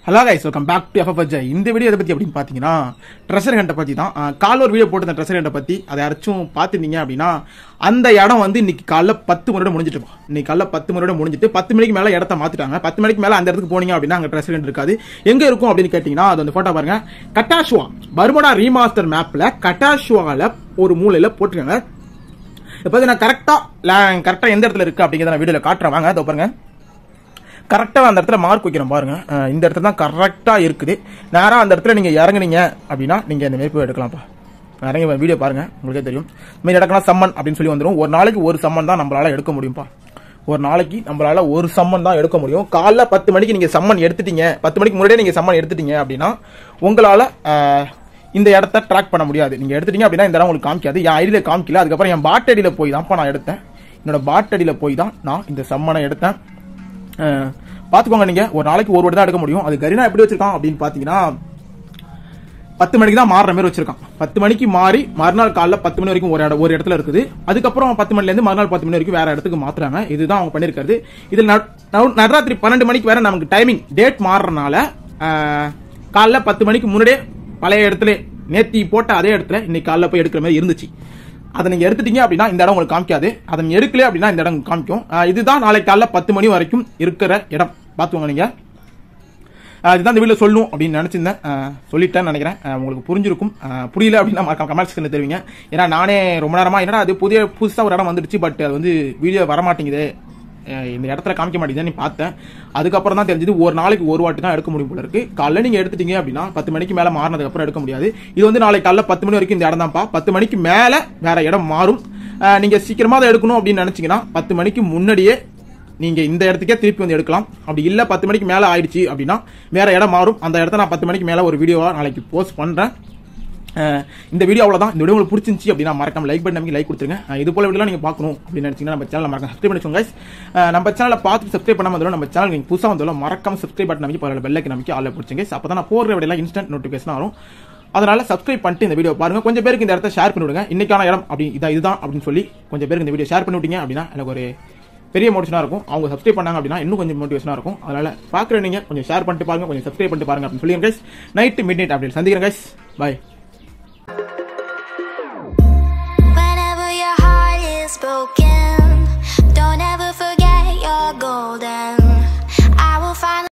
Hello guys welcome back to FF இந்த video எதை பற்றி அப்படின்னு பார்த்தீங்கன்னா ட்ரெஷர் ஹண்டை பற்றி தான் அஹ், காலைல ஒரு வீடியோ போட்டு அந்த ட்ரெஷர் ஹண்டை பற்றி அதை யாராச்சும் பார்த்துருந்தீங்க அப்படின்னா அந்த இடம் வந்து இன்னைக்கு காலைல பத்து மணியோட முடிஞ்சிட்டு இன்னைக்கு காலைல பத்து மணியோட முடிஞ்சிட்டு பத்து மணிக்கு மேலே இடத்த மாற்றிட்டாங்க பத்து மணிக்கு மேலே அந்த இடத்துக்கு போனீங்க அப்படின்னா அங்கே ட்ரெஷர் ஹண்ட் இருக்காது எங்கே இருக்கும் அப்படின்னு கேட்டிங்கன்னா அது அந்த ஃபோட்டோ பாருங்க கட்டாஷுவா பர்மடா ரீமாஸ்டர் மேப்பில் கட்டாஷுவாவில் ஒரு மூலையில் போட்டிருக்காங்க இப்போ நான் கரெக்டாக கரெக்டாக எந்த இடத்துல இருக்குது அப்படிங்கிறத நான் வீடியோவில் காட்டுறேன் வாங்க அதை பாருங்க கரெக்டாக அந்த இடத்துல மார்க் வைக்கிறோம் பாருங்க அஹ் இந்த இடத்துல தான் கரெக்டாக இருக்குது நேராக அந்த இடத்துல நீங்கள் இறங்குனீங்க அப்படின்னா நீங்கள் இந்த மேப்பு எடுக்கலாம்ப்பா இறங்கி வீடியோ பாருங்க உங்களுக்கே தெரியும் இந்த மாதிரி இடக்கலாம் சம்மன் அப்படின்னு சொல்லி வந்துடும் ஒரு நாளைக்கு ஒரு சம்மன் தான் நம்மளால எடுக்க முடியும்ப்பா ஒரு நாளைக்கு நம்மளால ஒரு சம்மன் தான் எடுக்க முடியும் காலைல பத்து மணிக்கு நீங்கள் சம்மன் எடுத்துட்டீங்க பத்து மணிக்கு முன்னாடியே நீங்கள் சம்மன் எடுத்துட்டீங்க அப்படின்னா உங்களால் இந்த இடத்த ட்ராக் பண்ண முடியாது நீங்கள் எடுத்துட்டீங்க அப்படின்னா இந்த இடம் உங்களுக்கு காமிக்காது என் ஐடியில் காமிக்கல அதுக்கப்புறம் என் பாட்டடியில் போய் தான்ப்பா நான் எடுத்தேன் என்னோட பாட்டடியில் போய் தான் நான் இந்த சம்மனை எடுத்தேன் அஹ், பாத்துக்கோங்க நீங்க ஒரு நாளைக்கு ஒரு வாட்டி தான் எடுக்க முடியும் அது கரீனா எப்படி வச்சிருக்கான் அப்படின்னு பாத்தீங்கன்னா பத்து மணிக்கு தான் மாறுற மாதிரி வச்சிருக்கான் பத்து மணிக்கு மாறி மறுநாள் காலைல பத்து மணி வரைக்கும் ஒரு இடம் ஒரு இடத்துல இருக்குது அதுக்கப்புறம் பத்து மணில இருந்து மறுநாள் பத்து மணி வரைக்கும் வேற இடத்துக்கு மாத்துறாங்க இதுதான் அவங்க பண்ணிருக்காரு இதுல நட்- நடு- நடுராத்திரி பன்னெண்டு மணிக்கு வேற நமக்கு டைமிங் டேட் மாறுறதுனால அஹ், காலைல பத்து மணிக்கு முன்னாடியே பழைய இடத்துல நேத்தி போட்ட அதே இடத்துல இன்னைக்கு காலைல போய் எடுக்கிற மாதிரி இருந்துச்சு அதை நீங்க எடுத்துட்டீங்க அப்படின்னா இந்த இடம் உங்களுக்கு காமிக்காது அதை நீங்க எடுக்கல அப்படின்னா இந்த இடம் காமிக்கும் அஹ் இதுதான் நாளைக்கு காலைல பத்து மணி வரைக்கும் இருக்கிற இடம் பார்த்துக்கோங்க நீங்க அஹ் இதுதான் இந்த வீடியோ சொல்லணும் அப்படின்னு நினைச்சிருந்தேன் அஹ் சொல்லிட்டேன்னு நினைக்கிறேன் அஹ் உங்களுக்கு புரிஞ்சிருக்கும் அஹ் புரியல அப்படின்னா மறக்காம கமெண்ட் செக்ஷன்ல தெரிவிங்க ஏன்னா நானே ரொம்ப நேரமா என்னடா அது புதிய புதுசா ஒரு இடம் வந்துடுச்சு பட் அது வந்து வீடியோ வர மாட்டேங்குது அஹ் இந்த இடத்துல காமிக்க மாட்டேங்குதுன்னு பார்த்தேன் அதுக்கப்புறம் தான் தெரிஞ்சது ஒரு நாளைக்கு ஒரு வாட்டி தான் எடுக்க முடியும் போல இருக்கு காலைல நீங்க எடுத்துட்டீங்க அப்படின்னா பத்து மணிக்கு மேல மாறினதுக்கு அப்புறம் எடுக்க முடியாது இது வந்து நாளைக்கு காலைல பத்து மணி வரைக்கும் இந்த இடம் தான்ப்பா பத்து மணிக்கு மேல வேற இடம் மாறும் அஹ் நீங்க சீக்கிரமா அதை எடுக்கணும் அப்படின்னு நினைச்சீங்கன்னா பத்து மணிக்கு முன்னாடியே நீங்க இந்த இடத்துக்கே திருப்பி வந்து எடுக்கலாம் அப்படி இல்ல பத்து மணிக்கு மேல ஆயிடுச்சு அப்படின்னா வேற இடம் மாறும் அந்த இடத்த நான் பத்து மணிக்கு மேல ஒரு வீடியோவா நாளைக்கு போஸ்ட் பண்றேன் அஹ் இந்த வீடியோ அவ்வளவுதான் இந்த வீடியோ உங்களுக்கு பிடிச்சிருந்துச்சு அப்படின்னா மறக்காம லைக் பண்ணி நமக்கு லைக் கொடுத்துருங்க அஹ் இது போல வீடியோ நீங்க பார்க்கணும் அப்படின்னு நினைச்சீங்கன்னா நம்ம சேனல் மறக்காம சப்ஸ்கிரைப் பண்ணிக்கோங்க guys. அஹ் நம்ம சேனலை பார்த்து சப்ஸ்கிரைப் பண்ணாம இருந்தாலும் நம்ம சேனல் நீங்க புதுசா வந்தாலும் மறக்காம சப்ஸ்கிரைப் பட்டன் நமக்கு பரவாயில்ல பெல்லைக்கு நமக்கு ஆள் பிடிச்சிங்க அப்பதான் நான் போடுற வீடியோ இன்ஸ்டன்ட் நோட்டிஃபிகேஷன் வரும் அதனால சப்ஸ்கிரைப் பண்ணிட்டு இந்த வீடியோ பாருங்க கொஞ்சம் பேருக்கு இந்த இடத்த ஷேர் பண்ணி விடுங்க இன்னைக்கான இடம் அப்படி இதா இதுதான் அப்படின்னு சொல்லி கொஞ்சம் பேருக்கு இந்த வீடியோ ஷேர் பண்ணி விட்டீங்க அப்படின்னா எனக்கு ஒரு பெரிய மோட்டிவேஷனா இருக்கும் அவங்க சப்ஸ்கிரைப் பண்ணாங்க அப்படின்னா இன்னும் கொஞ்சம் மோட்டிவேஷனா இருக்கும் அதனால பாக்குற நீங்க கொஞ்சம் ஷேர் பண்ணிட்டு பாருங்க கொஞ்சம் சப்ஸ்கிரைப் பண்ணிட்டு பாருங்க அப்படின்னு சொல்லி நைட் மிட் நைட் அப்படி சந்திக்கிறேன் guys. bye